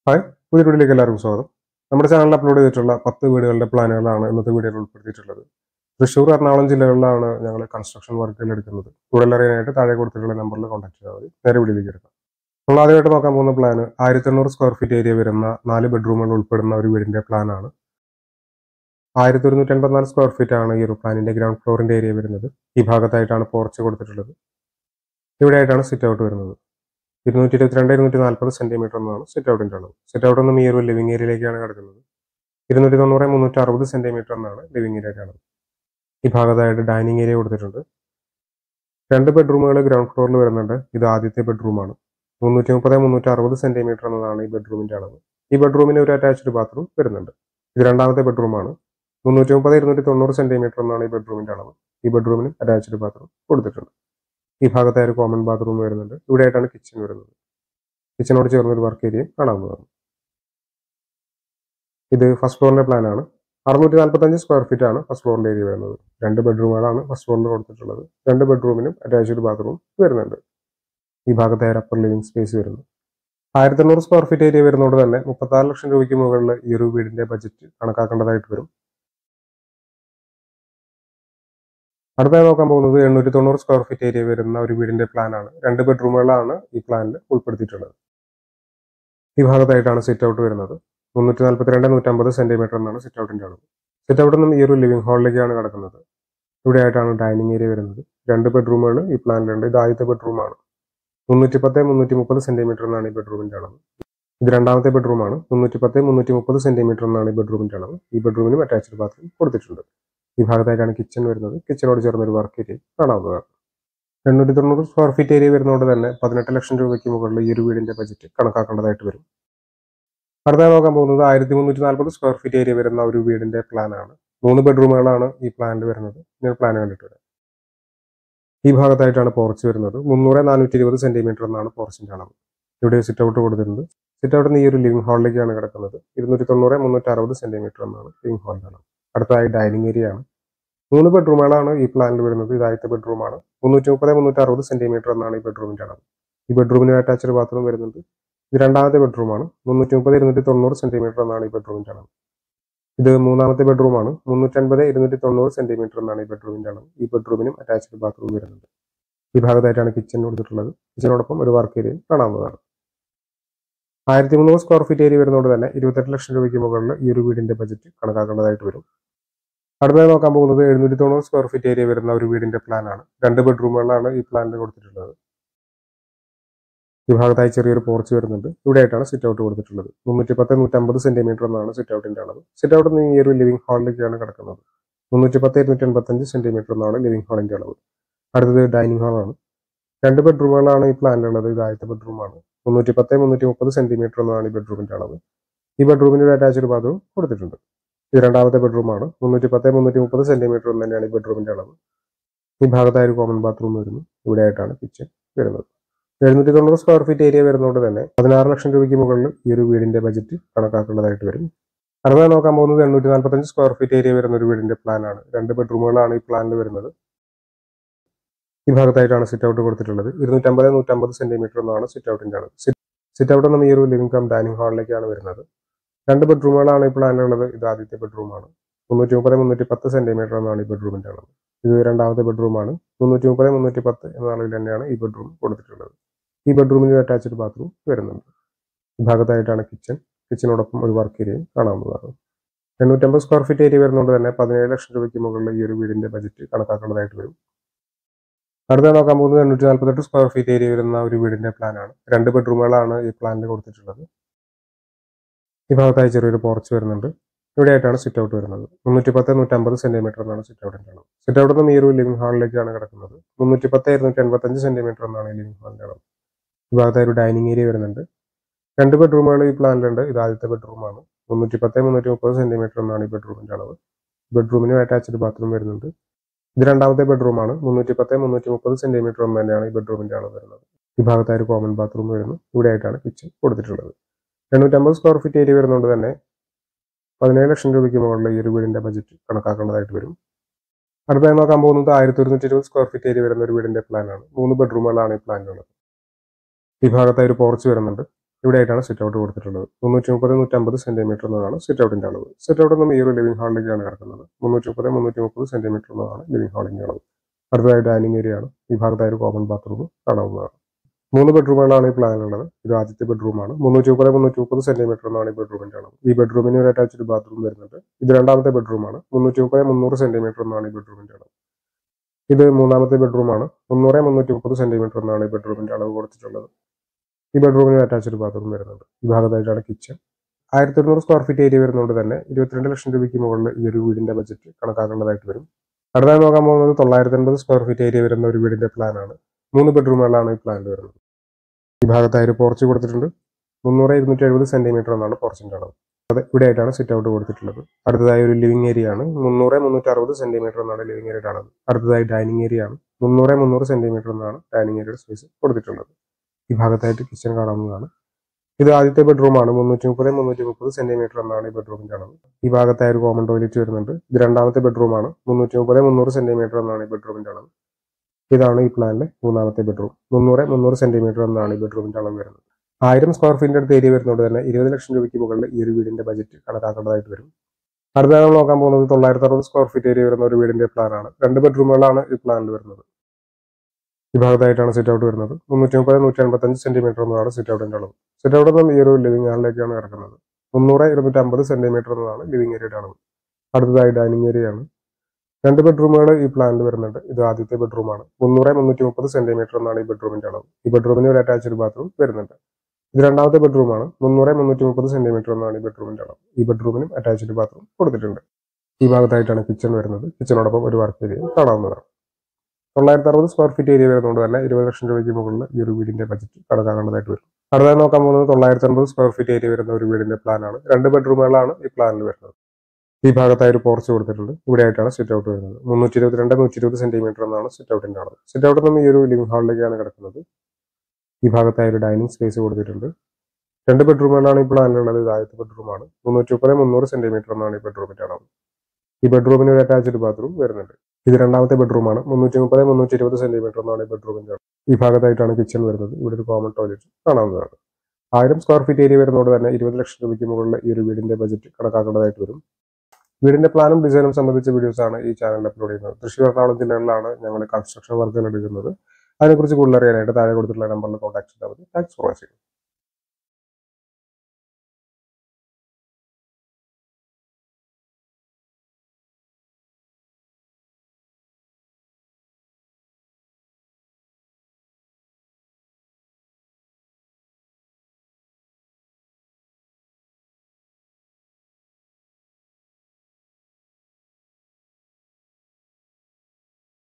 hi പുതിയ വീഡിയോയിലേക്ക് എല്ലാവർക്കും സ്വാഗതം നമ്മുടെ ചാനലിൽ അപ്ലോഡ് ചെയ്തിട്ടുള്ള പത്ത് വീടുകളുടെ പ്ലാനുകളാണ് ഇന്നത്തെ വീഡിയോയിൽ ഉൾപ്പെടുത്തിയിട്ടുള്ളത് തൃശ്ശൂർ എറണാകുളം ജില്ലകളിലാണ് ഞങ്ങൾ കൺസ്ട്രക്ഷൻ വർക്കുകൾ എടുക്കുന്നത് കൂടുതൽ അറിയാനായിട്ട് താഴെ കൊടുത്തിട്ടുള്ള നമ്പറിൽ കോൺടാക്ട് ചെയ്താൽ മതി നേരെ വീഡിയോയിലേക്ക് എടുക്കാം നമ്മൾ ആദ്യമായിട്ട് നോക്കാൻ പോകുന്ന പ്ലാന് ആയിരത്തി എണ്ണൂറ് സ്ക്വയർ ഫീറ്റ് ഏരിയ വരുന്ന നാല് ബെഡ്റൂമുകൾ ഉൾപ്പെടുന്ന ഒരു വീടിന്റെ പ്ലാനാണ് ആയിരത്തി ഒരുന്നൂറ്റി എൺപത്തിനാല് സ്ക്വയർ ഫീറ്റ് ആണ് ഈ ഒരു പ്ലാനിന്റെ ഗ്രൗണ്ട് ഫ്ലോറിന്റെ ഏരിയ വരുന്നത് ഈ ഭാഗത്തായിട്ടാണ് പോർച്ച് കൊടുത്തിട്ടുള്ളത് ഇവിടെയായിട്ടാണ് സിറ്റ് ഔട്ട് വരുന്നത് ഇരുന്നൂറ്റി ഇരുപത്തിരണ്ട് ഇരുന്നൂറ്റി നാൽപ്പത് സെന്റിമീറ്റർ എന്നാണ് സിറ്റ് ഔട്ടിന്റെ അളവ് സിറ്റ് ഔട്ട് നിന്നും ഈ ഒരു ലിവിംഗ് ഏരിയയിലേക്കാണ് കിടക്കുന്നത് ഇരുന്നൂറ്റി തൊണ്ണൂറ് മുന്നൂറ്റി അറുപത് സെന്റിമീറ്റർ എന്നാണ് ലിവിംഗ് ഏരിയയുടെ അളവ് ഈ ഭാഗത്തായിട്ട് ഡൈനിങ് ഏരിയ കൊടുത്തിട്ടുണ്ട് രണ്ട് ബെഡ്റൂമുകൾ ഗ്രൗണ്ട് ഫ്ലോറിൽ വരുന്നുണ്ട് ഇത് ആദ്യത്തെ ബെഡ്റൂമാണ് മുന്നൂറ്റി മുപ്പത് മുന്നൂറ്റി അറുപത് സെന്റിമീറ്റർ എന്നതാണ് ഈ ബെഡ്റൂമിന്റെ അളവ് ഈ ബെഡ്റൂമിന് ഒരു അറ്റാച്ച്ഡ് ബാത്റൂം വരുന്നുണ്ട് ഇത് രണ്ടാമത്തെ ബെഡ്റൂമാണ് മുന്നൂറ്റി മുപ്പത് ഇരുന്നൂറ്റി തൊണ്ണൂറ് സെന്റിമീറ്റർ എന്നാണ് ഈ ബെഡ്റൂമിന്റെ അളവ് ഈ ബെഡ്റൂമിന് അറ്റാച്ച്ഡ് ബാത്റൂം കൊടുത്തിട്ടുണ്ട് ഈ ഭാഗത്തായി ഒരു കോമൺ ബാത്റൂം വരുന്നുണ്ട് ഇവിടെയായിട്ടാണ് കിച്ചൺ വരുന്നത് കിച്ചണോട് ചേർന്ന ഒരു വർക്ക് ഏരിയയും കാണാവുന്നതാണ് ഇത് ഫസ്റ്റ് ഫ്ലോറിന്റെ പ്ലാൻ ആണ് അറുന്നൂറ്റി നാൽപ്പത്തഞ്ച് സ്ക്വയർ ഫീറ്റ് ആണ് ഫസ്റ്റ് ഫ്ലോറിന്റെ ഏരിയ വരുന്നത് രണ്ട് ബെഡ്റൂമുകളാണ് ഫസ്റ്റ് ഫ്ലോറിൽ കൊടുത്തിട്ടുള്ളത് രണ്ട് ബെഡ്റൂമിനും അറ്റാച്ച്ഡ് ബാത്റൂം വരുന്നുണ്ട് ഈ ഭാഗത്തായി അപ്പർ ലിവിംഗ് സ്പേസ് വരുന്നു ആയിരത്തി എണ്ണൂറ് സ്ക്വയർ ഫീറ്റ് ഏരിയ വരുന്നതുകൊണ്ട് തന്നെ മുപ്പത്താറ് ലക്ഷം രൂപയ്ക്ക് മുകളിൽ ഈ ഒരു വീടിന്റെ ബജറ്റ് കണക്കാക്കേണ്ടതായിട്ട് വരും അടുത്തായി നോക്കാൻ പോകുന്നത് എണ്ണൂറ്റി തൊണ്ണൂറ് സ്ക്വയർ ഫീറ്റ് ഏരിയ വരുന്ന ഒരു വീടിന്റെ പ്ലാൻ ആണ് രണ്ട് ബെഡ്റൂമുകളാണ് ഈ പ്ലാനിൽ ഉൾപ്പെടുത്തിയിട്ടുള്ളത് ഈ ഭാഗത്തായിട്ടാണ് സിറ്റ് ഔട്ട് വരുന്നത് മുന്നൂറ്റി നാൽപ്പത്തിരണ്ട് നൂറ്റമ്പത് സെന്റിമീറ്റർ എന്നാണ് സിറ്റ് ഔട്ടിന്റെ അളവ് സിറ്റ് ഔട്ടിൽ നിന്നും ഈ ഒരു ലിവിംഗ് ഹാളിലേക്കാണ് കിടക്കുന്നത് ഇവിടെയായിട്ടാണ് ഡൈനിങ് ഏരിയ വരുന്നത് രണ്ട് ബെഡ്റൂമുകൾ ഈ പ്ലാനിലുണ്ട് ഇത് ആദ്യത്തെ ബെഡ്റൂമാണ് മുന്നൂറ്റി പത്ത് മുന്നൂറ്റി മുപ്പത് സെന്റിമീറ്റർ എന്നാണ് ഈ ബെഡ്റൂമിന്റെ അളവ് ഇത് രണ്ടാമത്തെ ബെഡ്റൂമാണ് മുന്നൂറ്റി പത്ത് മുന്നൂറ്റി മുപ്പത് സെന്റിമീറ്റർ എന്നാണ് ഈ ബെഡ്റൂമിന്റെ അളവ് ഈ ബെഡ്റൂമിനും അറ്റാച്ച്ഡ് ബാത്റൂം കൊടുത്തിട്ടുണ്ട് ഈ ഭാഗത്തായിട്ടാണ് കിച്ചൺ വരുന്നത് കിച്ചണോട് ചേർന്ന ഒരു വർക്ക് ഏരിയ കാണാവുന്നതാണ് എണ്ണൂറ്റി തൊണ്ണൂറ് സ്ക്വയർ ഫീറ്റ് ഏരിയ വരുന്നതുകൊണ്ട് തന്നെ പതിനെട്ട് ലക്ഷം രൂപയ്ക്ക് മുകളിൽ ഈ ഒരു വീടിന്റെ ബജറ്റ് കണക്കാക്കേണ്ടതായിട്ട് വരും അടുത്തതായി നോക്കാൻ പോകുന്നത് ആയിരത്തി മുന്നൂറ്റി നാൽപ്പത് സ്ക്വയർ ഫീറ്റ് ഏരിയ വരുന്ന ഒരു വീടിന്റെ പ്ലാൻ ആണ് മൂന്ന് ബെഡ്റൂമുകളാണ് ഈ പ്ലാനിൽ വരുന്നത് ഞാൻ പ്ലാൻ കണ്ടിട്ട് വരാം ഈ ഭാഗത്തായിട്ടാണ് പോർച്ച് വരുന്നത് മുന്നൂറ് നാനൂറ്റി ഇരുപത് സെന്റിമീറ്റർ എന്നാണ് പോർച്ചിന്റെ അളവ് ഇവിടെ സിറ്റ് ഔട്ട് കൊടുത്തിട്ടുണ്ട് സിറ്റ് ഔട്ടിൽ നിന്ന് ഈ ഒരു ലിവിംഗ് ഹാളിലേക്കാണ് കിടക്കുന്നത് ഇരുന്നൂറ്റി തൊണ്ണൂറ് മുന്നൂറ്റി അറുപത് സെന്റിമീറ്റർ എന്നാണ് ലിവിംഗ് ഹാളിന്റെ അളവ് അടുത്തതായി ഡൈനിങ് ഏരിയ ആണ് മൂന്ന് ബെഡ്റൂമുകളാണ് ഈ പ്ലാനിൽ വരുന്നത് ഇത് ആദ്യത്തെ ബെഡ്റൂമാണ് മുന്നൂറ്റി മുപ്പത് മുന്നൂറ്റി അറുപത് സെന്റിമീറ്റർ എന്നാണ് ഈ ബെഡ്റൂമിന്റെ അളവ് ഈ ബെഡ്റൂമിന് അറ്റാച്ച്ഡ് ബാത്റൂം വരുന്നുണ്ട് ഇത് രണ്ടാമത്തെ ബെഡ്റൂമാണ് മുന്നൂറ്റി മുപ്പത് ഇരുന്നൂറ്റി തൊണ്ണൂറ് സെന്റിമീറ്റർ എന്നാണ് ഈ ബെഡ്റൂമിന്റെ അളവ് ഇത് മൂന്നാമത്തെ ബെഡ്റൂമാണ് മുന്നൂറ്റി അൻപത് ഇരുന്നൂറ്റി തൊണ്ണൂറ് സെന്റിമീറ്റർ എന്നാണ് ഈ ബെഡ്റൂമിന്റെ അളവ് ഈ ബെഡ്റൂമിനും അറ്റാച്ച്ഡ് ബാത്റൂം വരുന്നുണ്ട് ഈ ഭാഗത്തായിട്ടാണ് കിച്ചൺ കൊടുത്തിട്ടുള്ളത് കിച്ചനോടൊപ്പം ഒരു വർക്ക് ഏരിയയും കാണാവുന്നതാണ് ആയിരത്തി മുന്നൂറ് സ്ക്വയർ ഫീറ്റ് ഏരിയ വരുന്നതുകൊണ്ട് തന്നെ ഇരുപത്തെട്ട് ലക്ഷം രൂപയ്ക്ക് മുകളിൽ ഈ ഒരു വീടിന്റെ ബജറ്റ് കണക്കാക്കേണ്ടതായിട്ട് വരും അടുത്തതായി നോക്കാൻ പോകുന്നത് എഴുന്നൂറ്റി തൊണ്ണൂറ് സ്ക്വയർ ഫീറ്റ് ഏരിയ വരുന്ന ഒരു വീടിന്റെ പ്ലാൻ ആണ് രണ്ട് ബെഡ്റൂമുകളാണ് ഈ പ്ലാനിൽ കൊടുത്തിട്ടുള്ളത് ഈ ഭാഗത്തായി ചെറിയൊരു പോർച്ച് വരുന്നുണ്ട് ഇവിടെയായിട്ടാണ് സിറ്റ് ഔട്ട് കൊടുത്തിട്ടുള്ളത് മുന്നൂറ്റി പത്ത് നൂറ്റമ്പത് സെന്റിമീറ്റർ എന്നാണ് സിറ്റ് ഔട്ടിന്റെ അളവ് സിറ്റ് ഔട്ട് നിന്ന് ഈ ഒരു ലിവിംഗ് ഹാളിലേക്കാണ് കിടക്കുന്നത് മുന്നൂറ്റി പത്ത് ഇരുന്നൂറ്റി എൺപത്തഞ്ച് സെന്റിമീറ്റർ എന്നാണ് ലിവിംഗ് ഹാളിന്റെ അളവ് അടുത്തത് ഡൈനിങ് ഹാളാണ് രണ്ട് ബെഡ്റൂമുകളാണ് ഈ പ്ലാനിലുള്ളത് ഇത് ആദ്യത്തെ ബെഡ്റൂമാണ് മുന്നൂറ്റി പത്ത് മുന്നൂറ്റി മുപ്പത് സെന്റിമീറ്റർ എന്നാണ് ഈ ബെഡ്റൂമിന്റെ അളവ് ഈ ബെഡ്റൂമിന് ഒരു അറ്റാച്ച്ഡ് ബാത്റൂം കൊടുത്തിട്ടുണ്ട് ഇത് രണ്ടാമത്തെ ബെഡ്റൂമാണ് മുന്നൂറ്റി പത്ത് മുന്നൂറ്റി മുപ്പത് സെന്റിമീറ്റർ എന്ന് തന്നെയാണ് ഈ ബെഡ്റൂമിന്റെ അളവ് ഈ ഭാഗത്തായി ഒരു കോമൺ ബാത്റൂം വരുന്നു ഇവിടെയായിട്ടാണ് കിച്ചൺ വരുന്നത് എഴുന്നൂറ്റി തൊണ്ണൂറ് സ്ക്വയർ ഫീറ്റ് ഏരിയ വരുന്നതുകൊണ്ട് തന്നെ പതിനാറ് ലക്ഷം രൂപയ്ക്ക് മുകളിൽ ഈ ഒരു വീടിന്റെ ബജറ്റ് കണക്കാക്കേണ്ടതായിട്ട് വരും അടുത്തതായി നോക്കാൻ പോകുന്നത് എണ്ണൂറ്റി നാൽപ്പത്തഞ്ച് സ്ക്വയർ ഫീറ്റ് ഏരിയ വരുന്ന ഒരു വീടിന്റെ പ്ലാൻ ആണ് രണ്ട് ബെഡ്റൂമുകളാണ് ഈ പ്ലാനിൽ വരുന്നത് ഈ ഭാഗത്തായിട്ടാണ് സിറ്റ് ഔട്ട് കൊടുത്തിട്ടുള്ളത് ഇരുന്നൂറ്റമ്പത് നൂറ്റമ്പത് സെന്റിമീറ്റർ എന്നാണ് സിറ്റ് ഔട്ടിന്റെ അളവ് സിറ്റ് ഔട്ട് എന്ന ഈ ഒരു ലിവിംഗ് കം ഡൈനിങ് ഹാളിലേക്കാണ് വരുന്നത് രണ്ട് ബെഡ്റൂമുകളാണ് ഈ പ്ലാനിലുള്ളത് ഇത് ആദ്യത്തെ ബെഡ്റൂമാണ് മുന്നൂറ്റി മുപ്പത് മുന്നൂറ്റി പത്ത് സെന്റിമീറ്റർ എന്നാണ് ഈ ബെഡ്റൂമിന്റെ അളവ് ഇത് രണ്ടാമത്തെ ബെഡ്റൂമാണ് മുന്നൂറ്റി മുപ്പത് മുന്നൂറ്റി പത്ത് എന്ന അളവിൽ തന്നെയാണ് ഈ ബെഡ്റൂം കൊടുത്തിട്ടുള്ളത് ഈ ബെഡ്റൂമിന് അറ്റാച്ച്ഡ് ബാത്റൂം വരുന്നുണ്ട് ഈ ഭാഗത്തായിട്ടാണ് കിച്ചൺ കിച്ചനോടൊപ്പം ഒരു വർക്ക് ഏരിയയും കാണാവുന്നതാണ് എണ്ണൂറ്റമ്പത് സ്ക്വയർ ഫീറ്റ് ഏരിയ വരുന്നതുകൊണ്ട് തന്നെ പതിനേഴ് ലക്ഷം രൂപയ്ക്ക് മുകളിൽ ഈ ഒരു വീടിന്റെ ബജറ്റ് കണക്കാക്കേണ്ടതായിട്ട് വരും അടുത്ത നോക്കാൻ പോകുന്നത് എണ്ണൂറ്റി നാൽപ്പത്തെട്ട് സ്ക്വയർ ഫീറ്റ് ഏരിയ വരുന്ന ഒരു വീടിന്റെ പ്ലാനാണ് രണ്ട് ബെഡ്റൂമുകളാണ് ഈ പ്ലാനിൽ കൊടുത്തിട്ടുള്ളത് ഈ ഭാഗത്തായി ചെറിയൊരു പോർച്ച് വരുന്നുണ്ട് ഇവിടെയായിട്ടാണ് സിറ്റ് ഔട്ട് വരുന്നത് മുന്നൂറ്റി പത്ത് നൂറ്റമ്പത് സെന്റിമീറ്റർ എന്നാണ് സിറ്റ് ഔട്ടിന്റെ അളവ് സിറ്റ് ഔട്ട് നിന്ന് ഈ ഒരു ലിവിംഗ് ഹാളിലേക്കാണ് കിടക്കുന്നത് മുന്നൂറ്റി പത്ത് ഇരുന്നൂറ്റി എൺപത്തഞ്ച് സെന്റിമീറ്റർ എന്നാണ് ഈ ലിവിംഗ് ഹാളിന്റെ അളവ് ഈ ഭാഗത്തായി ഒരു ഡൈനിങ് ഏരിയ വരുന്നുണ്ട് രണ്ട് ബെഡ്റൂമുകൾ ഈ പ്ലാനിലുണ്ട് ഇത് ആദ്യത്തെ ബെഡ്റൂമാണ് മുന്നൂറ്റി പത്ത് മുന്നൂറ്റി മുപ്പത് സെന്റിമീറ്റർ എന്നാണ് ഈ ബെഡ്റൂമിന്റെ അളവ് ബെഡ്റൂമിന് അറ്റാച്ച്ഡ് ബാത്റൂം വരുന്നുണ്ട് ഇത് രണ്ടാമത്തെ ബെഡ്റൂമാണ് മുന്നൂറ്റി പത്ത് മുന്നൂറ്റി മുപ്പത് സെന്റിമീറ്റർ ഒന്ന് തന്നെയാണ് ഈ ബെഡ്റൂമിന്റെ അളവ് വരുന്നത് ഈ ഭാഗത്തായി ഒരു കോമൺ ബാത്റൂം വരുന്നു ഇവിടെയായിട്ടാണ് കിച്ചൺ കൊടുത്തിട്ടുള്ളത് എണ്ണൂറ്റമ്പത് സ്ക്വയർ ഫീറ്റ് ഏരിയ വരുന്നതുകൊണ്ട് തന്നെ പതിനേഴ് ലക്ഷം രൂപയ്ക്ക് മുകളിൽ ഈ ഒരു വീടിന്റെ ബജറ്റ് കണക്കാക്കേണ്ടതായിട്ട് വരും അടുത്തായി നോക്കാൻ പോകുന്നത് ആയിരത്തി ഒരുന്നൂറ്റി ഇരുപത് സ്ക്വയർ ഫീറ്റ് ഏരിയ വരുന്ന ഒരു വീടിന്റെ പ്ലാനാണ് മൂന്ന് ബെഡ്റൂമുകളാണ് ഈ പ്ലാനിലുള്ളത് ഈ ഭാഗത്തായി ഒരു പോർച്ച് വരുന്നുണ്ട് ഇവിടെയായിട്ടാണ് സിറ്റ് ഔട്ട് കൊടുത്തിട്ടുള്ളത് മുന്നൂറ്റി മുപ്പത് നൂറ്റമ്പത് സെന്റിമീറ്റർ എന്നതാണ് സിറ്റ് ഔട്ടിന്റെ അളവ് സിറ്റ് ഔട്ട് നിന്നും ഈ ഒരു ലിവിംഗ് ഹാളിലേക്കാണ് കിടക്കുന്നത് മുന്നൂറ്റി മുപ്പത് മുന്നൂറ്റി മുപ്പത് സെന്റിമീറ്റർ എന്നതാണ് ലിവിംഗ് ഹാളിന്റെ അളവ് അടുത്തതായി ഡൈനിങ് ഏരിയ ആണ് ഈ ഭാഗത്തായി ഒരു കോമൺ ബാത്റൂം കാണാവുന്നതാണ് മൂന്ന് ബെഡ്റൂമുകളാണ് ഈ പ്ലാനിലുള്ളത് ഇത് ആദ്യത്തെ ബെഡ്റൂമാണ് മുന്നൂറ്റി മുപ്പത് മുന്നൂറ്റി മുപ്പത് സെന്റിമീറ്റർ എന്നാണ് ഈ ബെഡ്റൂമിന്റെ അളവ് ഈ ബെഡ്റൂമിന് ഒരു അറ്റാച്ച്ഡ് ബാത്റൂം വരുന്നുണ്ട് ഇത് രണ്ടാമത്തെ ബെഡ്റൂമാണ് മുന്നൂറ്റി മുപ്പത് മുന്നൂറ് സെന്റിമീറ്റർ എന്നാണ് ഈ ബെഡ്റൂമിന്റെ അളവ് ഇത് മൂന്നാമത്തെ ബെഡ്റൂമാണ് മുന്നൂറ് മുന്നൂറ്റി മുപ്പത് സെന്റിമീറ്റർ എന്നാണ് ഈ ബെഡ്റൂമിന്റെ അളവ് കൊടുത്തിട്ടുള്ളത് ഈ ബെഡ്റൂമിന് അറ്റാച്ച്ഡ് ബാത്റൂം വരുന്നുണ്ട് ഈ ഭാഗത്തായിട്ടാണ് കിച്ചൺ ആയിരത്തി ഒരുന്നൂറ് സ്ക്വയർ ഫീറ്റ് ഏരിയ വരുന്നതുകൊണ്ട് തന്നെ ഇരുപത്തിരണ്ട് ലക്ഷം രൂപയ്ക്ക് മുകളിൽ ഈ ഒരു വീടിന്റെ ബജറ്റ് കണക്കാക്കേണ്ടതായിട്ട് വരും അടുത്തായി നോക്കാൻ പോകുന്നത് തൊള്ളായിരത്തി അൻപത് സ്ക്വയർ ഫീറ്റ് ഏരിയ വരുന്ന ഒരു വീടിന്റെ പ്ലാനാണ് മൂന്ന് ബെഡ്റൂമുകളാണ് ഈ പ്ലാനിൽ വരുന്നത് ഈ ഭാഗത്തായി ഒരു പോർച്ച് കൊടുത്തിട്ടുണ്ട് മുന്നൂറ് ഇരുന്നൂറ്റി എഴുപത് സെന്റിമീറ്റർ എന്നാണ് പോർച്ചിന്റെ അളവ് അത് ഇവിടെയായിട്ടാണ് സിറ്റ് ഔട്ട് കൊടുത്തിട്ടുള്ളത് അടുത്തതായി ഒരു ലിവിംഗ് ഏരിയ ആണ് മുന്നൂറ് മുന്നൂറ്റി അറുപത് സെന്റിമീറ്റർ എന്നാണ് ലിവിംഗ് ഏരിയയുടെ അളവ് അടുത്തതായി ഡൈനിങ് ഏരിയ ആണ് മുന്നൂറ് മുന്നൂറ് സെന്റിമീറ്റർ എന്നാണ് ഡൈനിങ് ഏരിയയുടെ സ്പേസ് കൊടുത്തിട്ടുള്ളത് ഈ ഭാഗത്തായിട്ട് കിച്ചൺ കാണാവുന്നതാണ് ഇത് ആദ്യത്തെ ബെഡ്റൂമാണ് മുന്നൂറ്റി മുപ്പത് മുന്നൂറ്റി മുപ്പത് സെന്റിമീറ്റർ എന്നാണ് ഈ ബെഡ്റൂമിന്റെ അളവ് ഈ ഭാഗത്തായി ഒരു കോമൺ ടോയ്ലറ്റ് വരുന്നുണ്ട് ഇത് രണ്ടാമത്തെ ബെഡ്റൂമാണ് മുന്നൂറ്റി മുപ്പത് മുന്നൂറ് സെന്റിമീറ്റർ എന്നാണ് ഈ ബെഡ്റൂമിന്റെ അളവ് ഇതാണ് ഈ പ്ലാനിലെ മൂന്നാമത്തെ ബെഡ്റൂം മുന്നൂറ് മുന്നൂറ് സെന്റിമീറ്റർ എന്നാണ് ഈ ബെഡ്റൂമിന്റെ അളവ് വരുന്നത് ആയിരം സ്ക്വയർ ഫീറ്റിന്റെ അടുത്ത് ഏരിയ വരുന്നതുകൊണ്ട് തന്നെ ഇരുപത് ലക്ഷം രൂപയ്ക്ക് മുകളിൽ ഈ ഒരു വീടിന്റെ ബജറ്റ് കണക്കാക്കേണ്ടതായിട്ട് വരും അടുത്തതായി നമ്മൾ നോക്കാൻ പോകുന്നത് തൊള്ളായിരത്തി അറുപത് സ്ക്വയർ ഫീറ്റ് ഏരിയ വരുന്ന ഒരു വീടിന്റെ പ്ലാനാണ് രണ്ട് ബെഡ്റൂമുകളാണ് ഈ പ്ലാനിൽ വരുന്നത് ഈ ഭാഗത്തായിട്ടാണ് സിറ്റ് ഔട്ട് വരുന്നത് മുന്നൂറ്റി മുപ്പത് നൂറ്റി അൻപത്തഞ്ച് സെന്റിമീറ്റർ എന്നതാണ് സിറ്റ് ഔട്ടിന്റെ അളവ് സിറ്റ് ഔട്ട് നിന്നും ഈ ഒരു ലിവിംഗ് ഹാളിലേക്കാണ് കിടക്കുന്നത് മുന്നൂറ് ഇരുന്നൂറ്റി അമ്പത് സെന്റിമീറ്റർ എന്നതാണ് ലിവിംഗ് ഏരിയയുടെ അളവ് അടുത്തതായി ഡൈനിങ് ഏരിയ ആണ് രണ്ട് ബെഡ്റൂമുകൾ ഈ പ്ലാനിൽ വരുന്നുണ്ട് ഇത് ആദ്യത്തെ ബെഡ്റൂമാണ് മുന്നൂറ് മുന്നൂറ്റി മുപ്പത് സെന്റിമീറ്റർ എന്നാണ് ഈ ബെഡ്റൂമിന്റെ അളവ് ഈ ബെഡ്റൂമിന് ഒരു അറ്റാച്ച്ഡ് ബാത്റൂം വരുന്നുണ്ട് ഇത് രണ്ടാമത്തെ ബെഡ്റൂമാണ് മുന്നൂറ് മുന്നൂറ്റി മുപ്പത് സെന്റിമീറ്റർ എന്നാണ് ഈ ബെഡ്റൂമിന്റെ അളവ് ഈ ബെഡ്റൂമിനും അറ്റാച്ച്ഡ് ബാത്റൂം കൊടുത്തിട്ടുണ്ട് ഈ ഭാഗത്തായിട്ടാണ് കിച്ചൺ വരുന്നത് കിച്ചണോടൊപ്പം ഒരു വർക്ക് ഏരിയ കാണാവുന്നതാണ് തൊള്ളായിരത്തി അറുപത് സ്ക്വയർ ഫീറ്റ് ഏരിയ വരുന്നതുകൊണ്ട് തന്നെ ഇരുപത് ലക്ഷം രൂപയ്ക്ക് മുകളിൽ ഈ ഒരു വീടിന്റെ ബജറ്റ് കണക്കാക്കേണ്ടതായിട്ട് വരും അടുത്തതായി നോക്കാൻ പോകുന്നത് തൊള്ളായിരത്തി അൻപത് സ്ക്വയർ ഫീറ്റ് ഏരിയ വരുന്ന ഒരു വീടിന്റെ പ്ലാനാണ് രണ്ട് ബെഡ്റൂമുകളാണ് ഈ പ്ലാനിൽ വരുന്നത് ഈ ഭാഗത്തായി ഒരു പോർച്ച് കൊടുത്തിട്ടുണ്ട് ഇവിടെ ആയിട്ടാണ് സിറ്റ് ഔട്ട് വരുന്നത് മുന്നൂറ്റി ഇരുപത്തിരണ്ട് നൂറ്റി ഇരുപത് സെന്റിമീറ്റർ എന്നാണ് സിറ്റ് ഔട്ടിന്റെ അളവ് സിറ്റ് ഔട്ട് നിന്നും ഈ ഒരു ലിവിംഗ് ഹാളിലേക്കാണ് കിടക്കുന്നത് ഈ ഭാഗത്തായി ഒരു ഡൈനിങ് സ്പേസ് കൊടുത്തിട്ടുണ്ട് രണ്ട് ബെഡ്റൂമുകളാണ് ഈ പ്ലാനിലുള്ളത് ഇത് ആദ്യത്തെ ബെഡ്റൂമാണ് മുന്നൂറ്റി മുപ്പത് മുന്നൂറ് സെന്റിമീറ്റർ എന്നാണ് ഈ ബെഡ്റൂമിന്റെ അളവ് ഈ ബെഡ്റൂമിന് ഒരു അറ്റാച്ച്ഡ് ബാത്റൂം വരുന്നുണ്ട് ഇത് രണ്ടാമത്തെ ബെഡ്റൂമാണ് മുന്നൂറ്റി മുപ്പത് മുന്നൂറ്റി ഇരുപത് സെന്റിമീറ്റർ എന്നാണ് ഈ ബെഡ്റൂമിന്റെ അളവ് ഈ ഭാഗത്തായിട്ടാണ് കിച്ചൺ വരുന്നത് ഇവിടെ ഒരു കോമൺ ടോയ്ലറ്റ് കാണാവുന്നതാണ് ആയിരം സ്ക്വയർ ഫീറ്റ് ഏരിയ വരുന്നതോട് തന്നെ ഇരുപത് ലക്ഷം രൂപയ്ക്ക് മുകളിൽ ഈ ഒരു വീടിന്റെ ബജറ്റ് കണക്കാക്കേണ്ടതായിട്ട് വരും വീടിന്റെ പ്ലാനും ഡിസൈനും സംബന്ധിച്ച വീഡിയോസ് ആണ് ഈ ചാനലിൽ അപ്ലോഡ് ചെയ്യുന്നത് തൃശ്ശൂർ എറണാകുളം ജില്ലകളിലാണ് ഞങ്ങൾ കൺസ്ട്രക്ഷൻ വർക്കുകൾ എടുക്കുന്നത് അതിനെക്കുറിച്ച് കൂടുതൽ അറിയാനായിട്ട് താഴെ കൊടുത്തിട്ടുള്ള നമ്പറിൽ കോൺടാക്ട് ചെയ്താൽ മതി താങ്ക്സ് ഫോർ വാച്ചിങ്